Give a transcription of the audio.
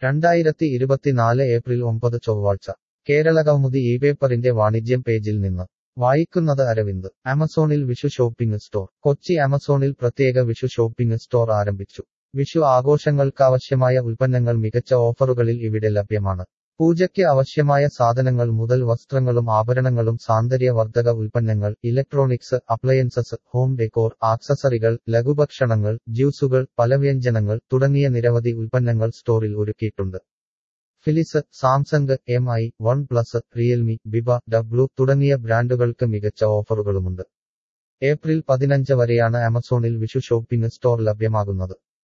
രണ്ടായിരത്തി ഇരുപത്തിനാല് ഏപ്രിൽ ഒമ്പത് ചൊവ്വാഴ്ച കേരളകൗമുദി ഈ പേപ്പറിന്റെ വാണിജ്യം പേജിൽ നിന്ന് വായിക്കുന്നത് അരവിന്ദ് ആമസോണിൽ വിഷു ഷോപ്പിംഗ് സ്റ്റോർ കൊച്ചി ആമസോണിൽ പ്രത്യേക വിഷു ഷോപ്പിംഗ് സ്റ്റോർ ആരംഭിച്ചു വിഷു ആഘോഷങ്ങൾക്കാവശ്യമായ ഉൽപ്പന്നങ്ങൾ മികച്ച ഓഫറുകളിൽ ഇവിടെ ലഭ്യമാണ് പൂജയ്ക്ക് ആവശ്യമായ സാധനങ്ങൾ മുതൽ വസ്ത്രങ്ങളും ആഭരണങ്ങളും സാന്ദര്യവർദ്ധക ഉൽപ്പന്നങ്ങൾ ഇലക്ട്രോണിക്സ് അപ്ലയൻസസ് ഹോം ഡെക്കോർ ആക്സസറികൾ ലഘുഭക്ഷണങ്ങൾ ജ്യൂസുകൾ പലവ്യഞ്ജനങ്ങൾ തുടങ്ങിയ നിരവധി ഉൽപ്പന്നങ്ങൾ സ്റ്റോറിൽ ഒരുക്കിയിട്ടുണ്ട് Philips Samsung M I OnePlus Realme Biba W തുടങ്ങിയ ബ്രാൻഡുകൾക്ക് മികച്ച ഓഫറുകളുമുണ്ട് ഏപ്രിൽ പതിനഞ്ച് വരെയാണ് ആമസോണിൽ വിഷു ഷോപ്പിംഗ് സ്റ്റോർ ലഭ്യമാകുന്നത്